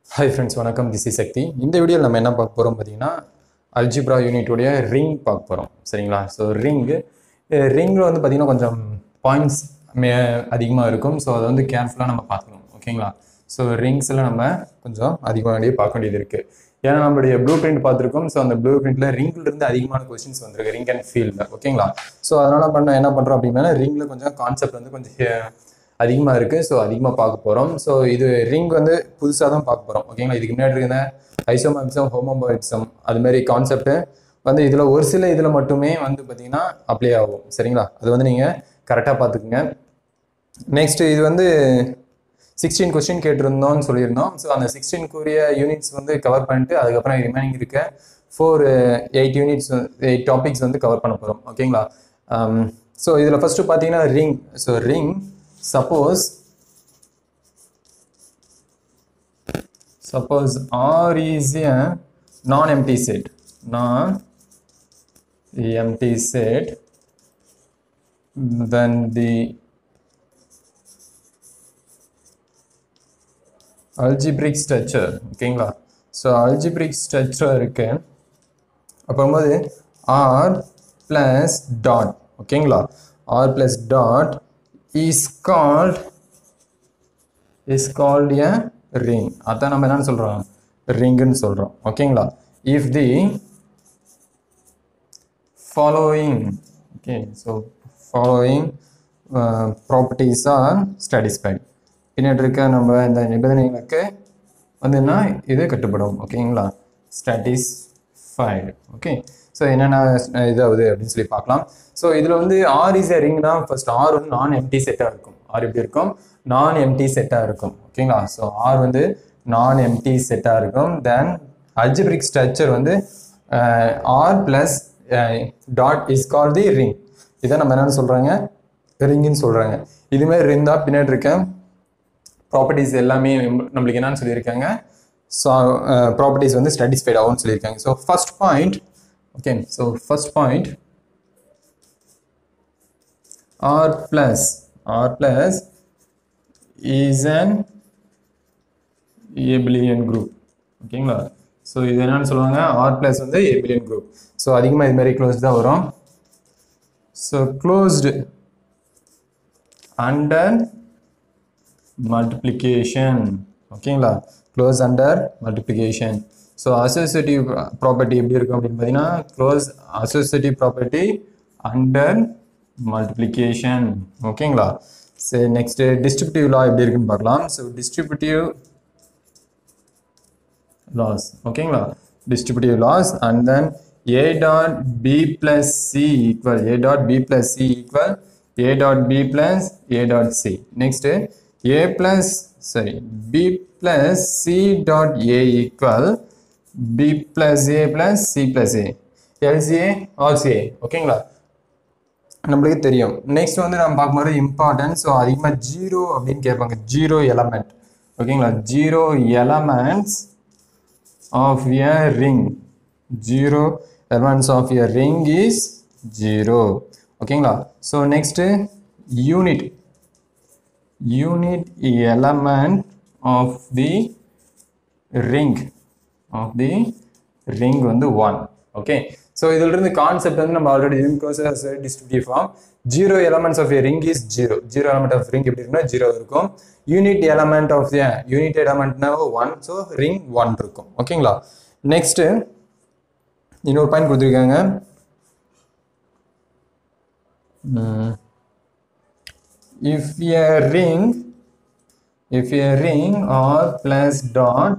hi friends வணக்கம் this is Sakthi இந்த வீடியோவில் நம்ம என்ன பார்க்க போகிறோம் பார்த்தீங்கன்னா அல்ஜிப்ரா யூனிட்டுடைய ரிங் பார்க்க போகிறோம் சரிங்களா ஸோ ரிங்கு ரிங்கில் வந்து பார்த்தீங்கன்னா கொஞ்சம் பாயிண்ட்ஸ் மே அதிகமாக இருக்கும் ஸோ அதை வந்து கேர்ஃபுல்லாக நம்ம பார்க்கணும் ஓகேங்களா ஸோ ரிங்ஸில் நம்ம கொஞ்சம் அதிகமாக வேண்டிய பார்க்க வேண்டியது இருக்குது ஏன்னா நம்மளுடைய ப்ளூ பிரிண்ட் பார்த்துருக்கோம் ஸோ அந்த ப்ளூ பிரிண்ட்டில் ரிங்கிலிருந்து அதிகமான கொஸ்டின்ஸ் வந்திருக்கு ரிங் அண்ட் ஃபீல்டில் ஓகேங்களா ஸோ அதனால் பண்ண என்ன பண்ணுறோம் அப்படின்னா ரிங்கில் கொஞ்சம் கான்செப்ட் வந்து கொஞ்சம் அதிகமாக இருக்குது ஸோ அதிகமாக பார்க்க போகிறோம் ஸோ இது ரிங் வந்து புதுசாக தான் பார்க்க போகிறோம் ஓகேங்களா இதுக்கு முன்னாடி இருந்த ஐசோமாபிசம் ஹோமோபாய்ட்ஸம் அது மாதிரி கான்செப்ட்டு வந்து இதில் ஒரு சில இதில் மட்டுமே வந்து பார்த்தீங்கன்னா அப்ளை ஆகும் சரிங்களா அது வந்து நீங்கள் கரெக்டாக பார்த்துக்குங்க நெக்ஸ்ட் இது வந்து சிக்ஸ்டீன் கொஸ்டின் கேட்டிருந்தோம்னு சொல்லியிருந்தோம் ஸோ அந்த சிக்ஸ்டீனுக்குரிய யூனிட்ஸ் வந்து கவர் பண்ணிட்டு அதுக்கப்புறம் ரிமைனிங் இருக்க four eight units eight topics வந்து கவர் பண்ண போகிறோம் ஓகேங்களா ஸோ இதில் ஃபஸ்ட்டு பார்த்தீங்கன்னா ring so ring suppose suppose R is a non-empty set non-empty set then the algebraic structure ஓகேங்களா ஸோ algebraic structure இருக்கு அப்போது ஆர் பிளஸ் டாட் ஓகேங்களா R plus dot is called is called a ring அதான் நம்ம என்ன சொல்றோம் ரிங்னு சொல்றோம் ஓகேங்களா if the following okay so following properties are satisfied பின்னாடி இருக்க நம்ம இந்த நிபந்தனைகளுக்கு வந்துன்னா இது கட்டுப்படும் ஓகேங்களா ஸ்டாட்டிஸ்ஃபைடு ஓகே ஸோ என்னென்ன இதாகுது அப்படின்னு சொல்லி பார்க்கலாம் ஸோ இதில் வந்து ஆர் இஸ் எ ரிங்னா ஃபர்ஸ்ட் ஆர் வந்து நான் எம்டி செட்டாக இருக்கும் ஆர் எப்படி இருக்கும் நான் எம்டி செட்டாக இருக்கும் ஓகேங்களா ஸோ ஆர் வந்து நான் எம்டி செட்டாக இருக்கும் தென் அல்ஜிபிரிக் ஸ்ட்ரக்சர் வந்து R plus dot is call the ring இதை நம்ம என்னென்னு சொல்கிறாங்க ரிங்குன்னு சொல்கிறாங்க இதுமாதிரி ரிங் தான் பின்னாடி இருக்க ப்ராப்பர்ட்டிஸ் எல்லாமே நம்மளுக்கு என்னன்னு சொல்லியிருக்காங்க ஸோ ப்ராப்பர்ட்டிஸ் வந்து ஸ்டாட்டிஸ்ஃபைட் ஆகும்னு சொல்லியிருக்காங்க so first point okay so first point r plus r plus is an abelian group ஓகேங்களா ஸோ இது என்னன்னு சொல்லுவாங்க ஆர் பிளஸ் வந்து ஏபிலியன் குரூப் ஸோ அதிகமாக இது மாதிரி க்ளோஸ் தான் வரும் ஸோ க்ளோஸ்டு அண்டர் மல்டிப்ளிகேஷன் ஓகேங்களா close under multiplication so associative property எப்படி இருக்கும் அப்படின்னு பார்த்தீங்கன்னா close associative property under multiplication ஓகேங்களா சரி நெக்ஸ்ட் டிஸ்ட்ரிபியூட்டிவ் லா எப்படி இருக்குன்னு பார்க்கலாம் ஸோ டிஸ்ட்ரிபியூட்டிவ் லாஸ் ஓகேங்களா distributive laws and then A dot B plus C equal A dot B plus C equal A dot B plus A dot C next A plus சரி B plus C dot A equal b plus a plus c plus a LCA RCA ஓகேங்களா நம்மளுக்கு தெரியும் next வந்து நம்ம பார்க்கும்போது important so அதிகமாக zero அப்படின்னு கேட்பாங்க ஜீரோ எலமெண்ட் ஓகேங்களா zero elements of a ring zero elements of a ring is zero ஓகேங்களா so next unit unit element of the ring of the ring வந்து ஒன் ஓகே ஸோ இதில் இருந்து concept வந்து நம்ம already distributive form zero elements of a ring is zero zero element of ring எப்படி இருக்குன்னா zero இருக்கும் unit element of unit எலமெண்ட்னா one so ring one இருக்கும் ஓகேங்களா நெக்ஸ்ட் இன்னொரு பாயிண்ட் கொடுத்துருக்காங்க if a ring if a ring R plus dot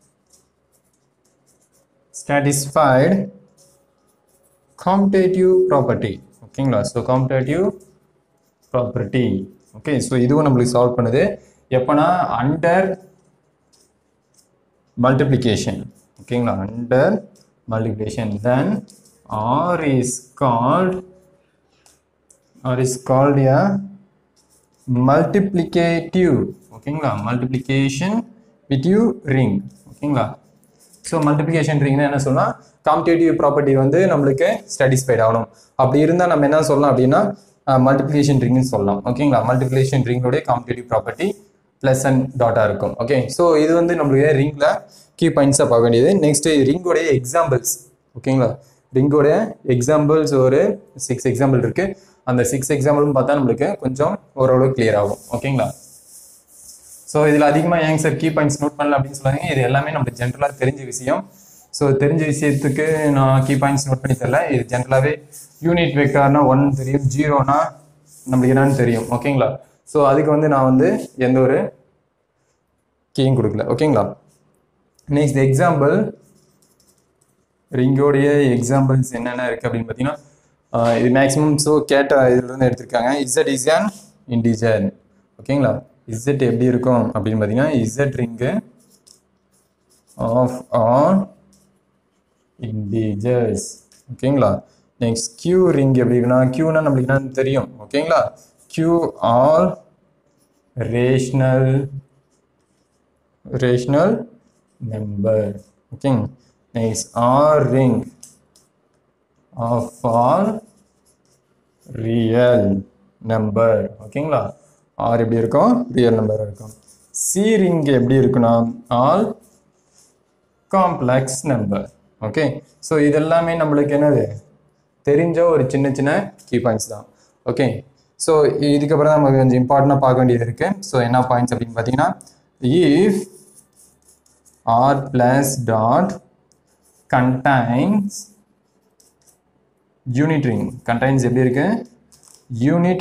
satisfied commutative property ஓகேங்களா so commutative property okay so இதுவும் நம்மளுக்கு சால்வ் பண்ணுது எப்போனா அண்டர் மல்டிப்ளிகேஷன் ஓகேங்களா under multiplication then R is called R is called a multiplicative ஓகேங்களா multiplication with you ring ஓகேங்களா so multiplication ரிங்னா என்ன சொல்லலாம் காம்படேட்டிவ் ப்ராப்பர்ட்டி வந்து நம்மளுக்கு ஸ்டாட்டிஸ்ஃபைட் ஆகணும் அப்படி இருந்தால் நம்ம என்ன சொல்லலாம் அப்படின்னா மல்டிப்ளிகேஷன் ரிங்னு சொல்லலாம் ஓகேங்களா மல்டிப்ளிகேஷன் ரிங்கோடைய காம்படேட்டிவ் ப்ராப்பர்ட்டி ப்ளஸ் அண்ட் டாட்டாக இருக்கும் ஓகே ஸோ இது வந்து நம்மளுடைய ரிங்கில் கீ பாயிண்ட்ஸாக பார்க்க வேண்டியது நெக்ஸ்ட் ரிங்கோடைய எக்ஸாம்பிள்ஸ் ஓகேங்களா ரிங்கோடைய எக்ஸாம்பிள்ஸ் ஒரு சிக்ஸ் எக்ஸாம்பிள் இருக்கு அந்த சிக்ஸ் எக்ஸாம்பிளும் பார்த்தா நம்மளுக்கு கொஞ்சம் ஓரளவு கிளியர் ஆகும் ஓகேங்களா ஸோ இதில் அதிகமாக ஏங்க சார் கீ பாயிண்ட்ஸ் நோட் பண்ணல அப்படின்னு சொல்லுவாங்க இது எல்லாமே நம்மளுக்கு ஜென்ரலாக தெரிஞ்ச விஷயம் ஸோ தெரிஞ்ச விஷயத்துக்கு நான் கீ பாயிண்ட்ஸ் நோட் பண்ணி தரல இது ஜென்ரலாகவே யூனிட் வெக்டார்னா ஒன் தெரியும் ஜீரோனா நம்மளுக்கு என்னன்னு தெரியும் ஓகேங்களா ஸோ அதுக்கு வந்து நான் வந்து எந்த ஒரு கீயும் கொடுக்கல ஓகேங்களா நெக்ஸ்ட் எக்ஸாம்பிள் ரிங்கோடைய எக்ஸாம்பிள்ஸ் என்னென்ன இருக்குது அப்படின்னு பார்த்தீங்கன்னா ஆஹ் இது மேக்ஸிமம் ஸோ கேட்ட இதுல இருந்து எடுத்திருக்காங்க இசட் இஸ் அன் இன்டிஜர் ஓகேங்களா இசட் எப்படி இருக்கும் அப்படின்னு பார்த்தீங்கன்னா Z ring of an integers ஓகேங்களா நெக்ஸ்ட் கியூ ரிங் எப்படி இருக்குன்னா கியூனா நம்மளுக்கு என்னன்னு தெரியும் ஓகேங்களா Q all rational rational number okay next r ring of all real number ஓகேங்களா r எப்படி இருக்கும் ரியல் நம்பர் இருக்கும் c ring எப்படி இருக்குன்னா all complex number okay so இதெல்லாமே நம்மளுக்கு என்னது தெரிஞ்ச ஒரு சின்ன சின்ன கீ பாயிண்ட்ஸ் தான் ஓகே ஸோ இதுக்கப்புறம் தான் நமக்கு கொஞ்சம் இம்பார்ட்டண்டாக பார்க்க வேண்டியது இருக்கு ஸோ என்ன பாயிண்ட்ஸ் அப்படின்னு பார்த்தீங்கன்னா if r plus dot contains unit ring contains எப்படி இருக்கு unit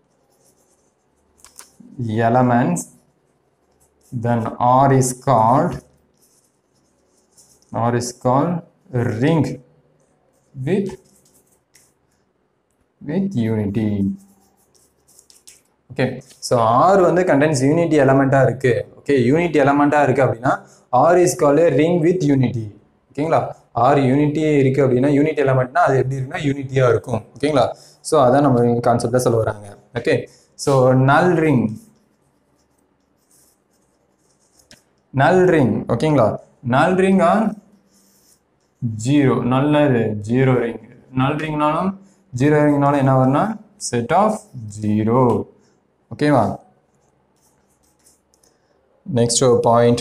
elements then r is called r is called ring with with unity okay so R வந்து கண்டென்ஸ் யூனிட்டி எலமெண்ட்டாக இருக்கு ஓகே யூனிட்டி எலமெண்ட்டாக இருக்கு அப்படின்னா R is call ring with unity ஓகேங்களா R யூனிட்டியே இருக்கு அப்படின்னா யூனிட் எலமெண்ட்னா அது எப்படி இருக்குன்னா யூனிட்டியாக இருக்கும் ஓகேங்களா ஸோ அதான் நம்ம கான்செப்டாக சொல்ல வராங்க okay so null ring null ring ஓகேங்களா நல் ரிங் ஆன் ஜீரோ நல்லது ஜீரோ ரிங் நல் ரிங்னாலும் ஜீரோ ரிங்னாலும் என்ன வரும்னா செட் ஆஃப் ஜீரோ ஓகேவா next point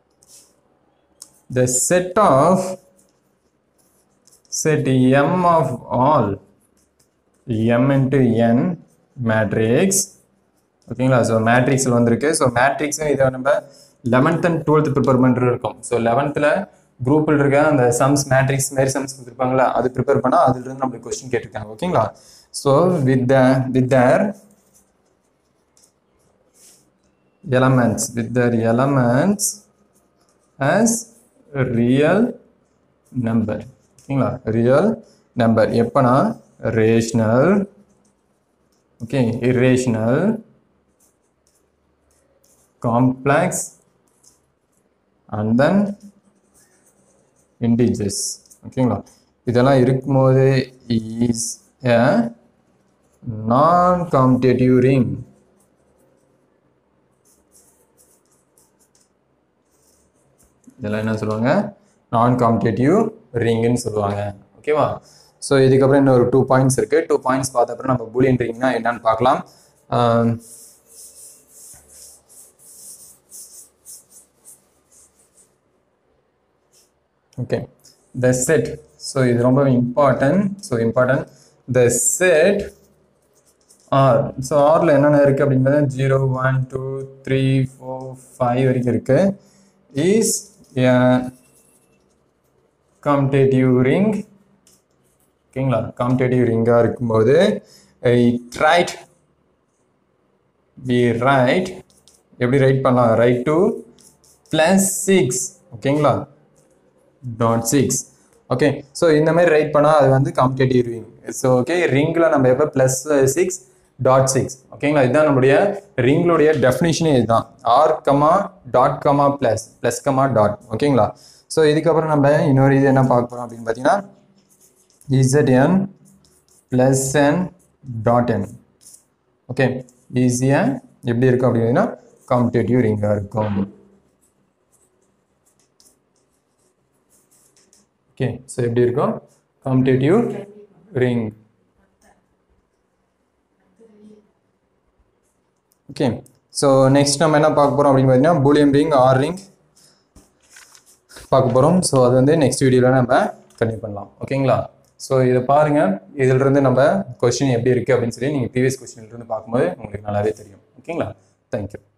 the set of set M of all M into N matrix ஓகேங்களா ஸோ மேட்ரிக்ஸில் வந்திருக்கு ஸோ மேட்ரிக்ஸும் இதை நம்ம லெவன்த் அண்ட் டுவெல்த் ப்ரிப்பேர் பண்ணிட்டு இருக்கோம் ஸோ லெவன்த்தில் குரூப்பில் இருக்க அந்த சம்ஸ் மேட்ரிக்ஸ் மாரி சம்ஸ் கொடுத்துருப்பாங்களா அது ப்ரிப்பேர் பண்ணால் அதுலேருந்து நம்மளுக்கு கொஸ்டின் கேட்டிருக்காங்க ஓகேங்களா so with the with their elements with their elements as real number ஓகேங்களா ரியல் நம்பர் எப்பனா rational okay irrational complex and then integers ஓகேங்களா இதெல்லாம் இருக்கும்போது is a non commutative ring இதெல்லாம் என்ன சொல்லுவாங்க நான் காம்படேட்டிவ் ரிங்குன்னு சொல்லுவாங்க ஓகேவா ஸோ இதுக்கப்புறம் இன்னும் ஒரு டூ பாயிண்ட்ஸ் இருக்கு டூ பாயிண்ட்ஸ் பார்த்த அப்புறம் நம்ம பூலியன் ரிங்னா என்னன்னு பார்க்கலாம் ஆம், ஓகே த செட் ஸோ இது ரொம்ப important so important the set R so ஆரில் என்னென்ன இருக்குது அப்படிங்கிறது zero one two three four five வரைக்கும் இருக்குது இஸ் காம்படேட்டிவ் ரிங் ஓகேங்களா காம்படேட்டிவ் ரிங்காக இருக்கும்போது ரைட் வி ரைட் எப்படி ரைட் பண்ணலாம் ரைட் டு ப்ளஸ் சிக்ஸ் ஓகேங்களா டாட் சிக்ஸ் ஓகே ஸோ இந்த மாதிரி ரைட் பண்ணால் அது வந்து காம்படேட்டிவ் ரிங் ஸோ ஓகே ரிங்கில் நம்ம எப்போ ப்ளஸ் சிக்ஸ் டாட் சிக்ஸ் ஓகேங்களா இதுதான் நம்முடைய ரிங்களுடைய டெஃபினிஷனே இதுதான் R comma dot comma plus plus comma dot ஓகேங்களா ஸோ இதுக்கப்புறம் நம்ம இன்னொரு இது என்ன பார்க்க போகிறோம் அப்படின்னு பார்த்தீங்கன்னா Z N plus N dot N okay ஈஸியாக எப்படி இருக்கும் அப்படின்னா காம்படேட்டிவ் ரிங்காக இருக்கும் ஓகே ஸோ எப்படி இருக்கும் commutative ring okay so next நம்ம என்ன பார்க்க போகிறோம் அப்படின்னு பார்த்தீங்கன்னா பூலியம் ரிங் ஆர் ரிங் பார்க்க போகிறோம் ஸோ அது வந்து நெக்ஸ்ட் வீடியோவில் நம்ம கண்டினியூ பண்ணலாம் ஓகேங்களா ஸோ இதை பாருங்கள் இதிலிருந்து நம்ம கொஸ்டின் எப்படி இருக்குது அப்படின்னு சொல்லி நீங்கள் ப்ரீவியஸ் கொஸ்டின்லேருந்து பார்க்கும்போது உங்களுக்கு நல்லாவே தெரியும் ஓகேங்களா தேங்க்யூ